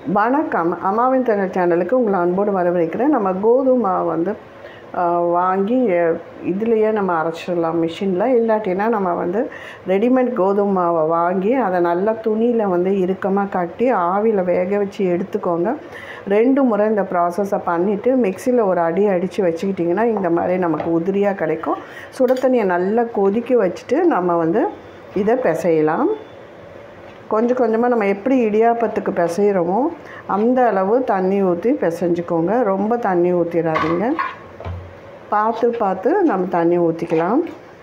வணக்கம் அம்மாவின் தங்கள் சேனலுக்கு உங்களை அன்போடு வரவேற்கிறேன் நம்ம கோதுமை மாவு வந்து ஆஹ், வாங்கி இதுலேயே நம்ம அரைச்சிடலாம் மிஷினில் இல்லாட்டினா நம்ம வந்து ரெடிமேட் கோதுமை மாவை வாங்கி அதை நல்லா துணியில் வந்து இறுக்கமாக கட்டி ஆவியில் வேக வச்சு எடுத்துக்கோங்க ரெண்டு முறை இந்த ப்ராசஸை பண்ணிவிட்டு மிக்சியில் ஒரு அடி அடித்து வச்சுக்கிட்டிங்கன்னா இந்த மாதிரி நமக்கு உதிரியாக கிடைக்கும் சுட தண்ணியை நல்லா கொதிக்க வச்சுட்டு நம்ம வந்து இதை பிசையலாம் கொஞ்சம் கொஞ்சமாக நம்ம எப்படி இடியாப்பத்துக்கு பிசைகிறோமோ அந்த அளவு தண்ணி ஊற்றி பிசைஞ்சுக்கோங்க ரொம்ப தண்ணி ஊற்றிடாதீங்க பார்த்து பார்த்து நம்ம தண்ணி ஊற்றிக்கலாம்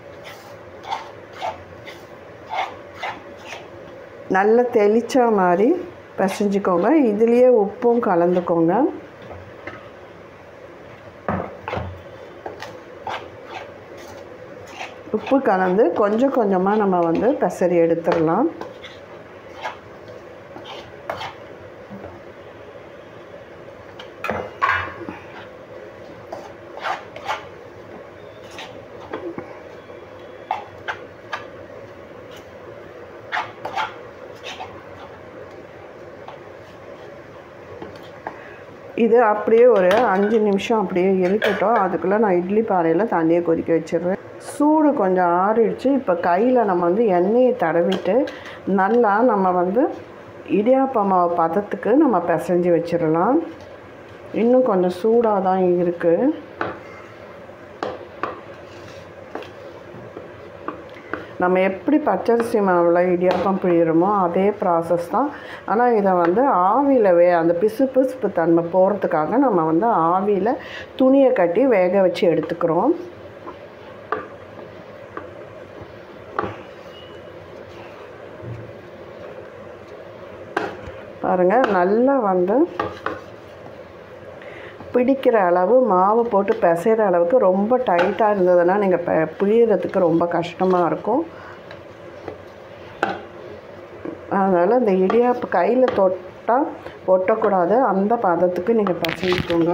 நல்லா தெளிச்ச மாதிரி பிசைஞ்சுக்கோங்க இதுலேயே உப்பும் கலந்துக்கோங்க உப்பு கலந்து கொஞ்சம் கொஞ்சமாக நம்ம வந்து பெசரி எடுத்துடலாம் இது அப்படியே ஒரு அஞ்சு நிமிஷம் அப்படியே இருக்கட்டும் அதுக்குள்ளே நான் இட்லி பானையில் தண்ணியை கொதிக்க வச்சிடுறேன் சூடு கொஞ்சம் ஆறிடுச்சு இப்போ கையில் நம்ம வந்து எண்ணெயை தடவிட்டு நல்லா நம்ம வந்து இடியாப்ப மாவு பதத்துக்கு நம்ம பிசைஞ்சு வச்சிடலாம் இன்னும் கொஞ்சம் சூடாக தான் இருக்குது நம்ம எப்படி பச்சரிசி மாவில் இடியாப்பம் பிழிகிறோமோ அதே ப்ராசஸ் தான் ஆனால் இதை வந்து ஆவியில் வே அந்த பிசு பிசுப்பு தன்மை போகிறதுக்காக நம்ம வந்து ஆவியில் துணியை கட்டி வேக வச்சு எடுத்துக்கிறோம் பாருங்கள் நல்லா வந்து பிடிக்கிற அளவு மாவு போட்டு பிசைகிற அளவுக்கு ரொம்ப டைட்டாக இருந்ததுன்னா நீங்கள் ப பிழியறதுக்கு ரொம்ப கஷ்டமாக இருக்கும் அதனால் இந்த இடியாப்பு கையில் தொட்டால் ஒட்டக்கூடாது அந்த பதத்துக்கு நீங்கள் பிசைஞ்சுக்கோங்க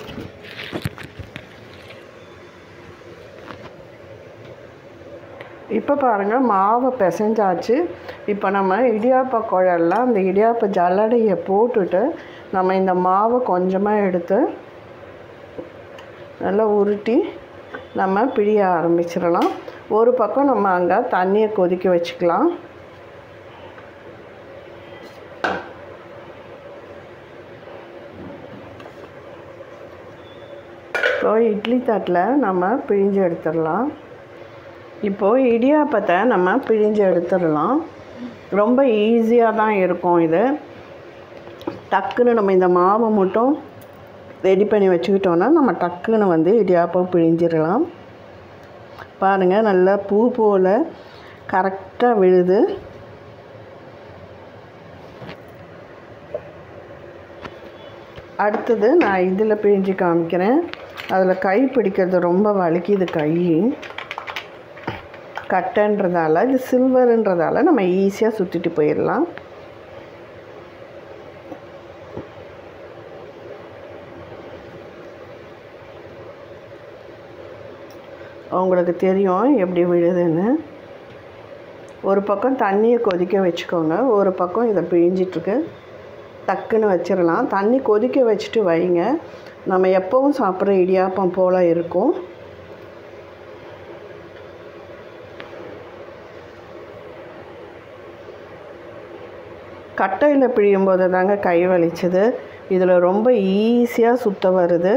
இப்போ பாருங்கள் மாவை பிசைஞ்சாச்சு இப்போ நம்ம இடியாப்ப குழல்ல அந்த இடியாப்ப ஜல்லடையை போட்டுட்டு நம்ம இந்த மாவை கொஞ்சமாக எடுத்து நல்லா உருட்டி நம்ம பிழிய ஆரம்பிச்சிடலாம் ஒரு பக்கம் நம்ம அங்கே தண்ணியை கொதிக்க வச்சுக்கலாம் இப்போ இட்லி தட்டில் நம்ம பிழிஞ்சு எடுத்துடலாம் இப்போது இடியாப்பத்தை நம்ம பிழிஞ்சு எடுத்துடலாம் ரொம்ப ஈஸியாக தான் இருக்கும் இது டக்குன்னு நம்ம இந்த மாவை மட்டும் ரெடி பண்ணி வச்சுக்கிட்டோன்னா நம்ம டக்குன்னு வந்து இடியாப்பம் பிழிஞ்சிடலாம் பாருங்கள் நல்லா பூ போல் கரெக்டாக விழுது அடுத்தது நான் இதில் பிழிஞ்சு காமிக்கிறேன் அதில் கை பிடிக்கிறது ரொம்ப வலிக்குது கை கட்டைன்றதால இது சில்வருன்றதால நம்ம ஈஸியாக சுற்றிட்டு போயிடலாம் உங்களுக்கு தெரியும் எப்படி விழுதுன்னு ஒரு பக்கம் தண்ணியை கொதிக்க வச்சுக்கோங்க ஒரு பக்கம் இதை பிழிஞ்சிட்ருக்கு டக்குன்னு வச்சிடலாம் தண்ணி கொதிக்க வச்சுட்டு வைங்க நம்ம எப்போவும் சாப்பிட்ற இடியாப்பம் போல் இருக்கும் கட்டையில் பிழியும் போது தாங்க கை வலிச்சது இதில் ரொம்ப ஈஸியாக சுத்த வருது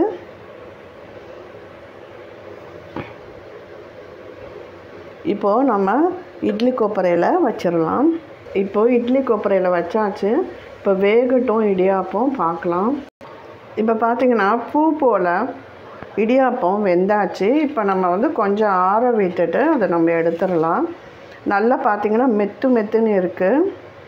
இப்போது நம்ம இட்லி கொப்பரையில் வச்சிடலாம் இப்போது இட்லி கொப்பரையில் வச்சாச்சு இப்போ வேகட்டும் இடியாப்பம் பார்க்கலாம் இப்போ பார்த்தீங்கன்னா பூ போல் இடியாப்பம் வெந்தாச்சு இப்போ நம்ம வந்து கொஞ்சம் ஆற விட்டுட்டு அதை நம்ம எடுத்துடலாம் நல்லா பார்த்தீங்கன்னா மெத்து மெத்துன்னு இருக்குது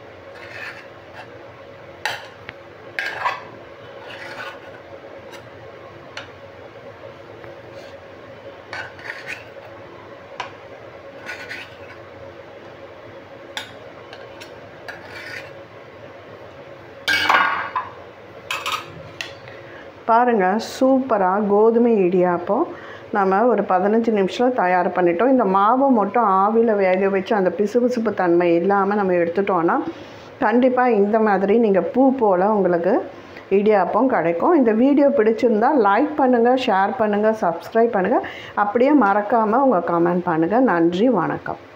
பாருங்கள் சூப்பராக கோதுமை இடியாப்பம் நம்ம ஒரு பதினஞ்சு நிமிஷம் தயார் பண்ணிட்டோம் இந்த மாவை மட்டும் ஆவியில் வேக வச்சு அந்த பிசுபிசுப்பு தன்மை இல்லாமல் நம்ம எடுத்துட்டோன்னா கண்டிப்பாக இந்த மாதிரி நீங்கள் பூ போல் உங்களுக்கு இடியாப்பம் கிடைக்கும் இந்த வீடியோ பிடிச்சிருந்தா லைக் பண்ணுங்கள் ஷேர் பண்ணுங்கள் சப்ஸ்கிரைப் பண்ணுங்கள் அப்படியே மறக்காமல் உங்கள் கமெண்ட் பண்ணுங்கள் நன்றி வணக்கம்